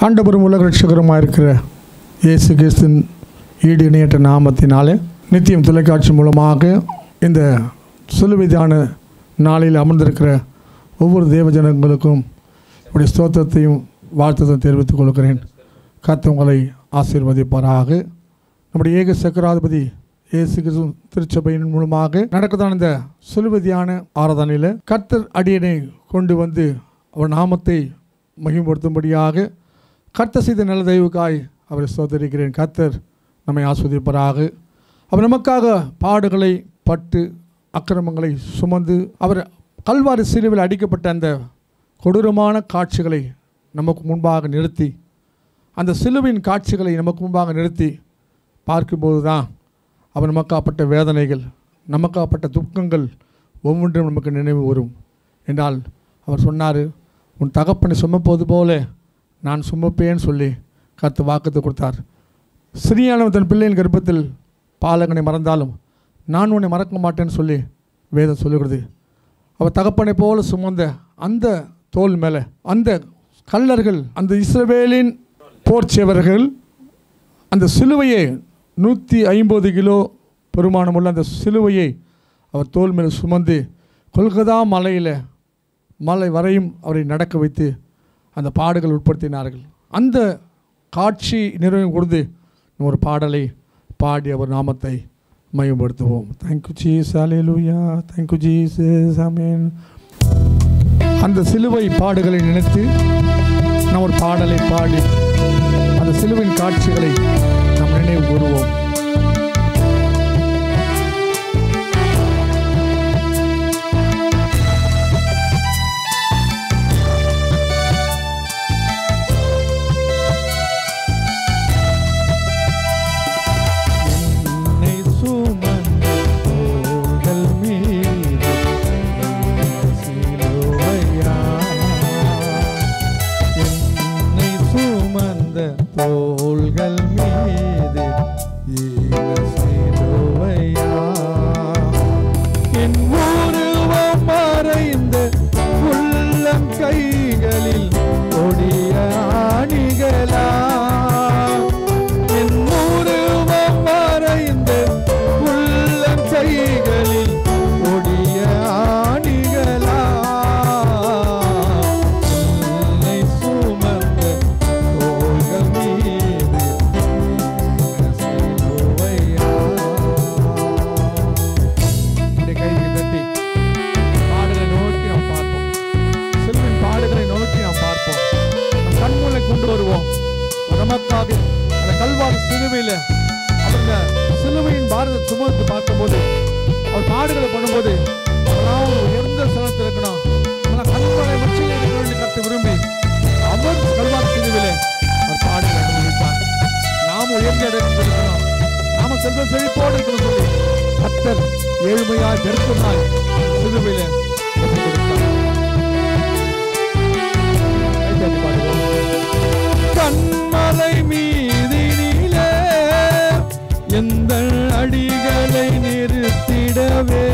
ஆண்டவரும் உலக ரட்சகருமாக இருக்கிற இயேசு கிறிஸ்தின் ஈடு இணையற்ற நாமத்தினாலே நித்தியம் தொலைக்காட்சி மூலமாக இந்த சிலுவைதான நாளில் அமர்ந்திருக்கிற ஒவ்வொரு தேவஜனங்களுக்கும் உடைய ஸ்தோத்திரத்தையும் வாழ்த்தத்தையும் தெரிவித்துக் கொள்கிறேன் கர்த்தர் உங்களை ஆசீர்வதிப்பாராக நம்முடைய ஏக சக்கராதிபதி இயேசு கிறிஸ்து திருச்சபையின் மூலமாக நடக்கதான இந்த சிலுவதியான ஆராதனையில் கர்த்தர் அடியனை கொண்டு வந்து அவர் நாமத்தை மகிமைப்படுத்தும்படியாக கர்த்தர் செய்த நல்ல தெய்வுக்காய் அவரை சோதரிக்கிறேன் கர்த்தர் நம்மை ஆஸ்வதிப்பாராக அவர் நமக்காக பாடுகளை பட்டு அக்கிரமங்களை சுமந்து அவர் கல்வாரி சிலுவில் அடிக்கப்பட்ட அந்த கொடூரமான காட்சிகளை நமக்கு முன்பாக நிறுத்தி அந்த சிலுவின் காட்சிகளை நமக்கு முன்பாக நிறுத்தி பார்க்கும்போது தான் அவர் நமக்காப்பட்ட வேதனைகள் நமக்காப்பட்ட துக்கங்கள் ஒவ்வொன்றும் நமக்கு நினைவு வரும் என்றால் அவர் சொன்னார் உன் தகப்பனை சுமப்பது போல நான் சுமப்பேன்னு சொல்லி கருத்து வாக்கத்தை கொடுத்தார் சிறியானவன் தன் பிள்ளையின் கர்ப்பத்தில் பாலகனை மறந்தாலும் நான் உன்னை மறக்க மாட்டேன்னு சொல்லி வேதம் சொல்லுகிறது அவர் தகப்பனை போல சுமந்த அந்த தோல் மேலே அந்த கல்லர்கள் அந்த இஸ்ரவேலின் போர்ச்சேவர்கள் அந்த சிலுவையை நூற்றி ஐம்பது கிலோ பெருமானமுள்ள அந்த சிலுவையை அவர் தோல் மேலே சுமந்து கொல்கதா மலையில் மலை வரையும் அவரை நடக்க வைத்து அந்த பாடுகள் உட்படுத்தினார்கள் அந்த காட்சி நிறைவு கொடுத்து ஒரு பாடலை பாடி அவர் நாமத்தை மையப்படுத்துவோம் thank you Jesus hallelujah thank you Jesus amen அந்த சிலுவை பாடுகளை நினைத்து நாம் ஒரு பாடலை பாடி அந்த சிலுவின் காட்சிகளை நாம் நினைவு கூறுவோம் என்னை சுமந்த தோள்கள் மீது சிலுவையா என்னை சுமந்த தோள்கள் மீது ஈன சிலுவையா என் உருவம் மறைந்த உள்ளம் கைகளில் கொடிய ஆணிகளா என் உருவம் மறைந்த உள்ளம் கைகளில் கொடிய ஆணிகளா என்னை சுமந்த தோள்கள் மீது சிலுவையா இந்த கையை தட்டி பாடுகளை நோக்கி நாம் பார்ப்போம் சிலுவின் பாடுகளை நோக்கி நாம் பார்ப்போம் நம் கண்முனை கொண்டு வருவோம் நமக்காக அந்த கல்வாரி சிலுவையில் அவர் இந்த சிலுவையின் பாரத சுமந்து பார்க்கும்போது அவர் பாடுகளை பண்ணும்போது அவரெல்லாம் ஒரு உயர்ந்த ஸ்தலத்தில் இருக்கணும் ஆனால் கல்வாரை மச்சில் இருக்க வேண்டிய கருத்து விரும்பி அவர் கல்வாரி சிலுவையில் அவர் பாடுகளை அனுபவித்தார் நாம் உயர்ந்த இடத்தில் இருக்கணும் நாம செல்வ செழிப்போடு இருக்கணும் சொல்லி கத்தர் ஏழ்மையாய் பெருக்கமாய் சிலுவையில ஒப்புக் கொடுத்தார். கைத்தட்டி பாடுவோம். கண்மலை மீதினிலே எந்த அடிகளை நிறுத்திடவே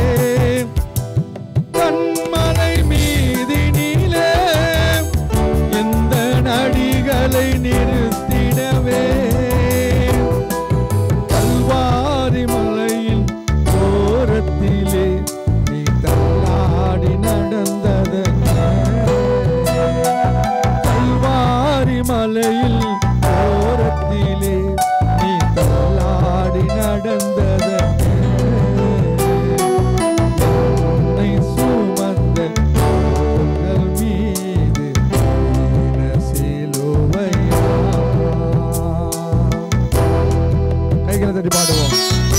கண்மலை மீதினிலே எந்த அடிகளை நிறுத்திடவே கல்வாரி மலையின் ஓரத்திலே நீ தள்ளாடி நடந்ததென்ன கல்வாரி மலையில் ஓரத்திலே நீ தள்ளாடி நடந்ததென்ன என்னை சுமந்த தோள்கள் மீது ஈன சிலுவையா. கைகளை தட்டி பாடுவோம்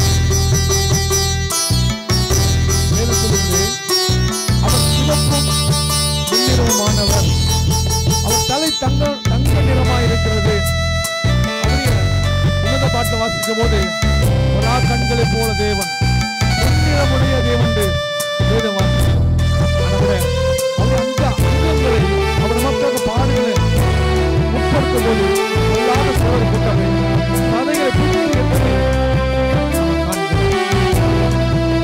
மேலும் சொல்லுகிறது, அவர் சிவப்பும் வெண்ணிறமுமானவர் அவர் தலை தங்க தங்க நிறமாய் இருக்கிறது அவருடைய உன்னத பாட்டை வாசிக்கும் போது ஒரு கண்களை போல தேவன் பொன்னிறமுடைய தேவன் என்று வேதம் வாசிக்கிறோம் ஆண்டவரே, அவர் அந்த அங்கங்களை அவர் நமக்காக பாடுகளை முற்படுத்தும் போது சொல்லாத சோறு போட்டவை சதைகளை பிடித்து எடுத்தவை நாம் காண்கிறோம்.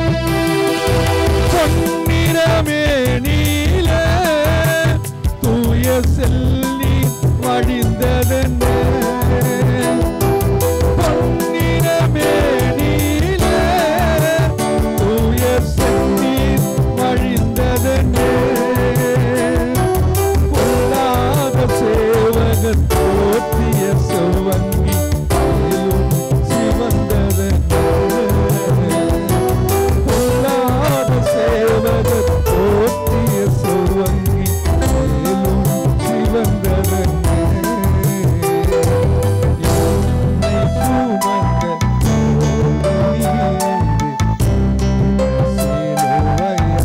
பொன்னிறமே நீல தூய செல்லி வழிந்த சேவகர் போற்றிய செவ்வங்கி மேலும் சிவந்தது பொல்லாத சேவகர் போற்றிய செவ்வங்கி மேலும் சிவந்தது என்னை சுமந்த நீரே சிலுவையா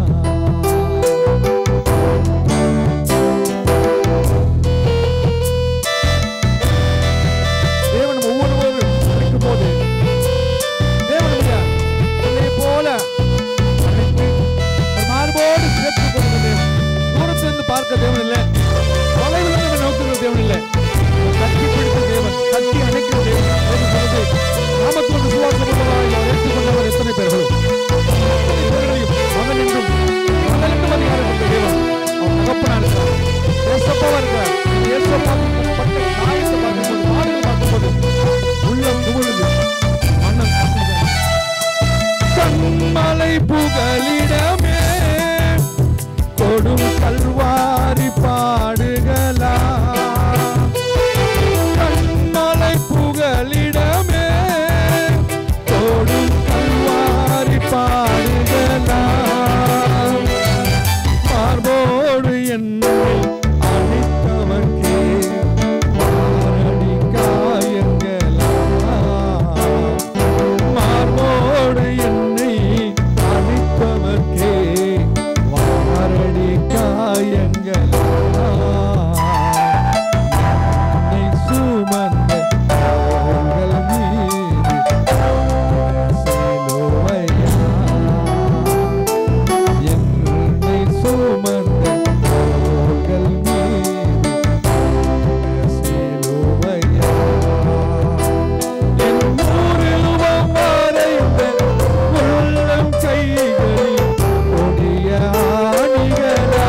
தேவன் ஒவ்வொருவரும் அழைக்கும் போது தேவன் ஐயா, உன்னைப் போல அழைத்து ஒரு மார்போடு சேர்த்துக் கொள்கிற தேவன். தூரத்திலிருந்து பார்க்க தேவன் இல்லை தொலைவில் இருந்து நோக்குகிற தேவன் இல்லை கட்டி பிடித்த தேவன் கட்டி அணைக்கிற தேவன் என்று சொல்லுது நாமத்தோடு சுவாசப்பட்டவராய் அவர் ஏற்றுக்கொண்டவர் எத்தனை பேர்களும் அத்தனை பேர்களையும் மகன் என்றும் மகள் என்றும் அதிகாரம் கொண்ட தேவன் அவர் தகப்பனா இருக்கிறார் ஏசப்பாவா இருக்கிறார் ஏசப்பா பட்ட காயத்தை பார்க்கும்போது மாடுகளை பார்க்கும்போது உள்ளம் குமுறுது மன்னன் கசிந்தார். கண்மலை புகலிடமே கொடும் கல்வாரி பாடுகளா கண்மலை புகலிடமே கொடும் கல்வாரி பாடுகளா மார்போடு என்னை அழைத்தவர்க்கே மாரடி காயங்களா மார்போடு என்னை அழைத்தவர்க்கே வாரடி காயங்களா என்னை சுமந்த தோள்கள் மீது சிலுவையா என்னை சுமந்த தோள்கள் மீது சிலுவையா என் உருவம் வரைந்த உள்ளம் கைகளில் கொடிய ஆணிகளா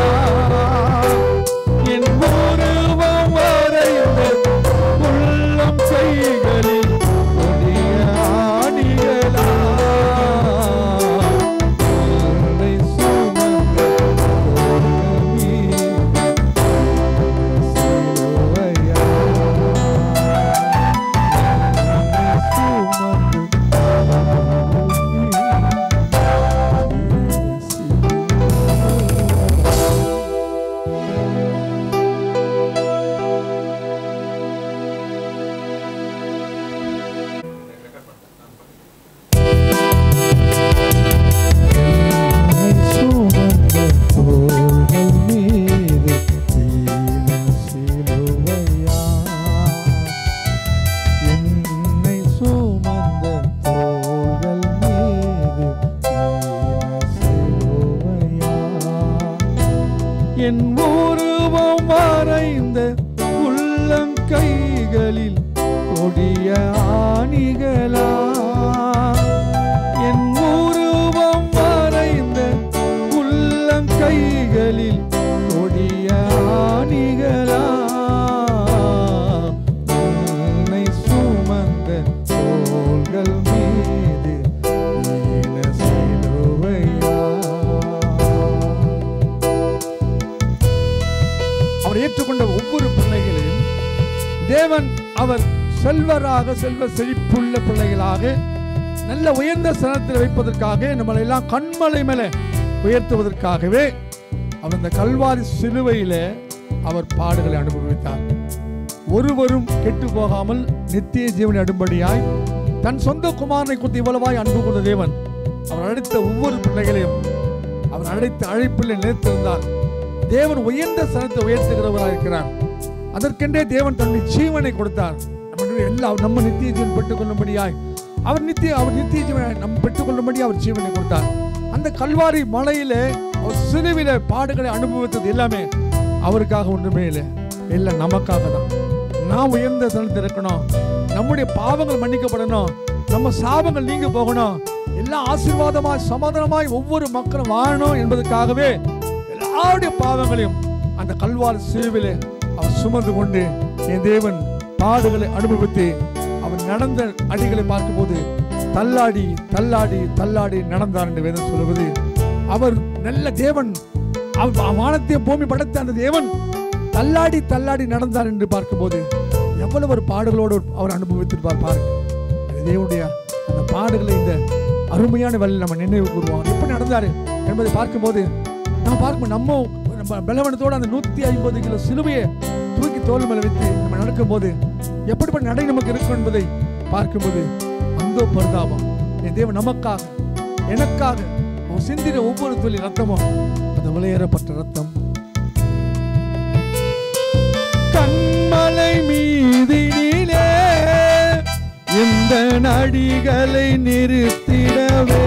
என் உருவம் வரைந்த உள்ளம் கைகளில் கொடிய ஆணிகளா என்னை சுமந்த தோள்கள் மீது சிலுவையா என்னை சுமந்த தோள்கள் மீது தீன சிலுவையா என் உருவம் வரைந்த உள்ளங்கைகளில் கொடிய ஆணிகளா என் உருவம் வரைந்த உள்ளங்கைகளில் கொடிய ஆணிகளா என்னை சுமந்த தோள்கள் மீது ஈன சிலுவையா அவர் ஏற்றுக்கொண்ட ஒவ்வொரு பிள்ளைகளையும் தேவன் அவர் செல்வராக செல்வ செழிப்புள்ள பிள்ளைகளாக நல்ல உயர்ந்த ஸ்தானத்தில் வைப்பதற்காக நம்மளை எல்லாம் கண்மலை மேலே உயர்த்துவதற்காகவே அவர் இந்த கல்வாரி சிலுவையில அவர் பாடுகளை அனுபவித்தார் ஒருவரும் கெட்டு போகாமல் நித்திய ஜீவனை அடும்படியாய் தன் சொந்த குமாரனை குறித்து இவ்வளவாய் அன்பு கொண்ட தேவன் அவர் அழைத்த ஒவ்வொரு பிள்ளைகளையும் அவர் அழைத்த அழைப்பில் நிலைத்திருந்தால் தேவன் உயர்ந்த ஸ்தானத்தை உயர்த்துகிறவராக இருக்கிறார் அதற்கென்றே தேவன் தன்னுடைய ஜீவனை கொடுத்தார் நம்முடைய எல்லா நம்ம நித்திய ஜீவன் பெற்றுக்கொள்ளும்படியாய் அவர் நித்திய அவர் நித்திய ஜீவனை நம்ம பெற்றுக்கொள்ளும்படி அவர் ஜீவனை கொடுத்தார் அந்த கல்வாரி மலையிலே அவர் சிலுவில பாடுகளை அனுபவித்தது எல்லாமே அவருக்காக ஒன்றுமே இல்லை எல்லாம் நமக்காக தான் நாம் உயர்ந்த ஸ்தானத்தில் இருக்கணும் நம்முடைய பாவங்கள் மன்னிக்கப்படணும் நம்ம சாபங்கள் நீங்க போகணும் எல்லாம் ஆசீர்வாதமாய் சமாதானமாய் ஒவ்வொரு மக்களும் வாழணும் என்பதற்காகவே எல்லாருடைய பாவங்களையும் அந்த கல்வார் சிலுவிலே அவர் சுமந்து கொண்டு என் தேவன் பாடுகளை அனுபவித்து அவன் நடந்த அடிகளை பார்க்கும்போது தள்ளாடி தள்ளாடி தள்ளாடி நடந்தார் என்று வேதம் சொல்லுவது அவர் நல்ல தேவன் அவர் வானத்தை பூமி படைத்த அந்த தேவன் தள்ளாடி தள்ளாடி நடந்தார் என்று பார்க்கும்போது எவ்வளவு ஒரு பாடுகளோடு அவர் அனுபவித்திருப்பார் பாருங்க அது தேவனுடைய அந்த பாடுகளை இந்த அருமையான வழியில் நம்ம நினைவு கூறுவோம் அவர் எப்படி நடந்தாரு என்பதை பார்க்கும்போது நம்ம பார்க்கும்போது நம்ம நம்ம பலவனத்தோடு அந்த நூற்றி ஐம்பது கிலோ சிலுவையை தூக்கி தோல் மேல வைத்து நம்ம நடக்கும்போது எப்படிப்பட்ட நடை நமக்கு இருக்கும் என்பதை பார்க்கும்போது அந்த பரிதாபம் என் தேவன் நமக்காக எனக்காக அவர் சிந்தின ஒவ்வொரு துளி ரத்தமும் அந்த விலையேறப்பட்ட ரத்தம் கண்மலை மீதினிலே இந்த நடிகளை நிறுத்திடவே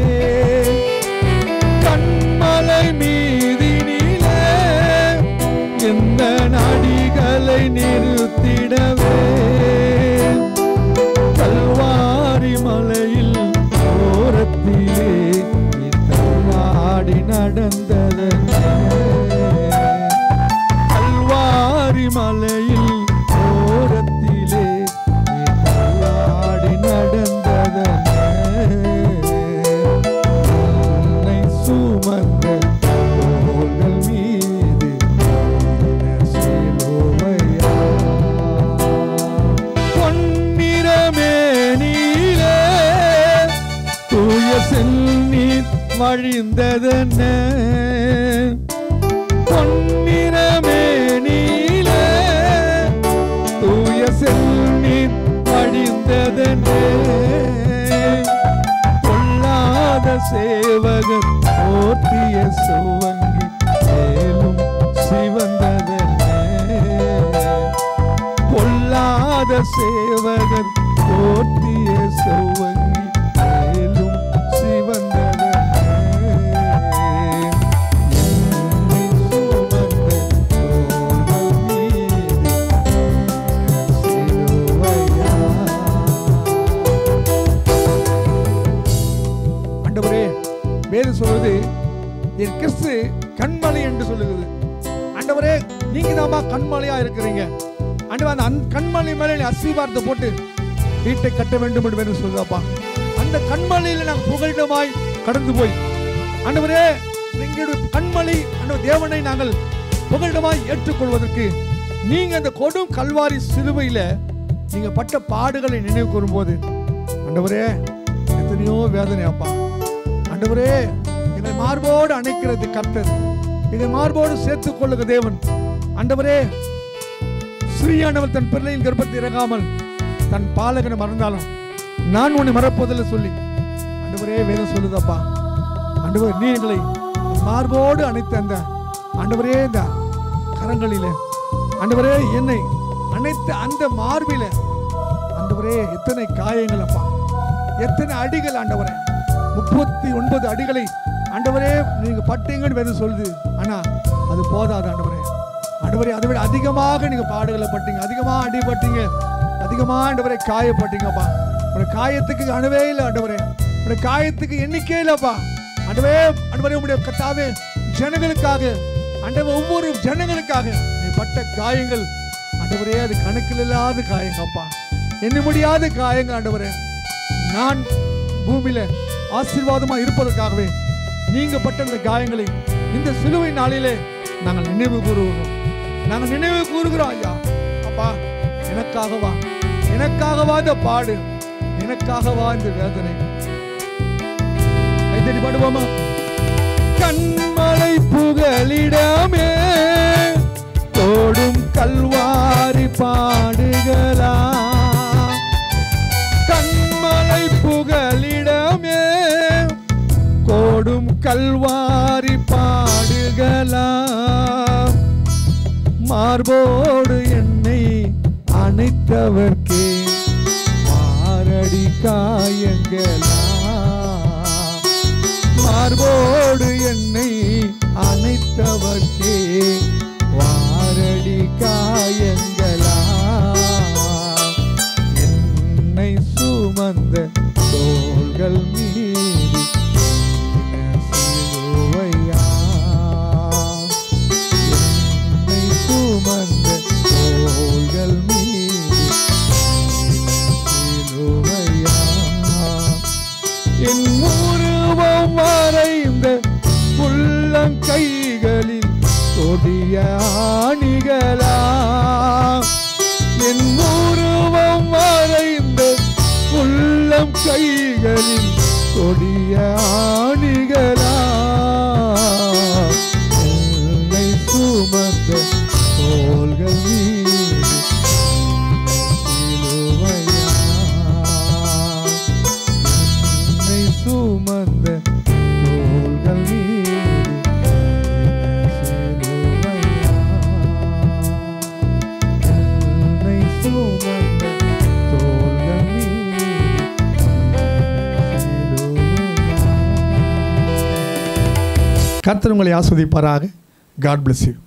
கண்மலை மீதினிலே இந்த நடிகளை நிறுத்திடவே கல்வாரி மலையில் ஓரத்திலே நீ தள்ளாடி நடந்தது கல்வாரி மலையில் ஓரத்திலே நீ தள்ளாடி நடந்தது உன்னை சுமந்த தோள்கள் மீது சிலுவையா பொன்னிறமேனிலே தூய செல்நீர் வழிந்ததென்ன பொன்னிறமேனிலே தூய செல்நீர் வழிந்ததென்ன பொல்லாத சேவகர் போற்றிய சுவங்கி மேலும் சிவந்ததென்ன பொல்லாத சேவகர் போற்றிய செவ்வங்கி மேலும் சிவந்ததனே. என்னை சுமந்த தோள்கள் மீது சிலுவையா. ஆண்டவரே வேறு சொல்வது என் கிறிஸ்து கண்மலை என்று சொல்லுகிறது ஆண்டவரே நீங்க தாமா கண்மலையா இருக்கிறீங்க ஆண்டவர் அந்த அந் கண்மலை மேலே நீ அஸ்திவாரத்தை போட்டு வீட்டை கட்ட வேண்டும் என்று வேறு சொல்லுதாப்பா அந்த கண்மலையில நாங்கள் புகலிடமாய் கடந்து போய் ஆண்டவரே எங்களுடைய கண்மலை அந்த தேவனை நாங்கள் புகலிடமாய் ஏற்றுக்கொள்வதற்கு நீங்க அந்த கொடும் கல்வாரி சிலுவையில நீங்க பட்ட பாடுகளை நினைவு கூறும்போது ஆண்டவரே எத்தனையோ வேதனை அப்பா ஆண்டவரே எங்களை மார்போடு அணைக்கிறது கர்த்தர் எங்களை மார்போடு சேர்த்துக் கொள்ளுக தேவன் ஆண்டவரே ஸ்ரீயானவர் தன் பிள்ளையின் கர்ப்பத்தை இறங்காமல் தன் பாலகனை மறந்தாலும் நான் உன்னை மறப்பதில்லை சொல்லி ஆண்டவரே வேதம் சொல்லுதப்பா ஆண்டவர் நீ எங்களை மார்போடு அணைத்த அந்த ஆண்டவரே இந்த கரங்களிலே ஆண்டவரே என்னை அணைத்த அந்த மார்பில ஆண்டவரே எத்தனை காயங்கள் அப்பா எத்தனை அடிகள் ஆண்டவரே முப்பத்தி ஒன்பது அடிகளை ஆண்டவரே நீங்க பட்டீங்கன்னு வேதம் சொல்லுது ஆனா அது போதாது ஆண்டவரே ஆண்டவரே அதை விட அதிகமாக நீங்க பாடுகளை பட்டீங்க அதிகமா அடிபட்டீங்க அதிகமா ஆண்டவரே காயப்பட்டீங்கப்பா உடைய காயத்துக்கு அணுவே இல்லை ஆண்டவரே உடைய காயத்துக்கு எண்ணிக்கை இல்லப்பா ஆண்டவரே ஆண்டவரே உடைய கத்தாவே ஜனங்களுக்காக ஆண்டவர் ஒவ்வொரு ஜனங்களுக்காக நீ பட்ட காயங்கள் ஆண்டவரே அது கணக்கில் இல்லாத காயங்கப்பா எண்ண முடியாத காயங்க ஆண்டவரே நான் பூமியில ஆசீர்வாதமா இருப்பதற்காகவே நீங்க பட்ட இந்த காயங்களை இந்த சிலுவை நாளிலே நாங்கள் நினைவு கூறுகிறோம் நாங்கள் நினைவு கூறுகிறோம் ஐயா அப்பா எனக்காகவா எனக்காகவா இந்த பாடு எனக்காகவா இந்த வேதனை கைத்தடி பாடுவோமா கண்மலை புகலிடமே தோடும் கல்வாரி பாடுகளா கண்மலை புகலிடமே கோடும் கல்வாரி பாடுகளா மார்போடு என்னை அணைத்தவர்க்கே மாரடி காயங்களா மார்போடு என்னை அணைத்தவர்க்கே வாரடி காயங்களா என்னை சுமந்த தோள்கள் மீது சிலுவையா என்னை சுமந்த சுமந்த தோள்கள் மீது கர்த்தர் உங்களை ஆஸ்வதிப்பாராக காட் bless you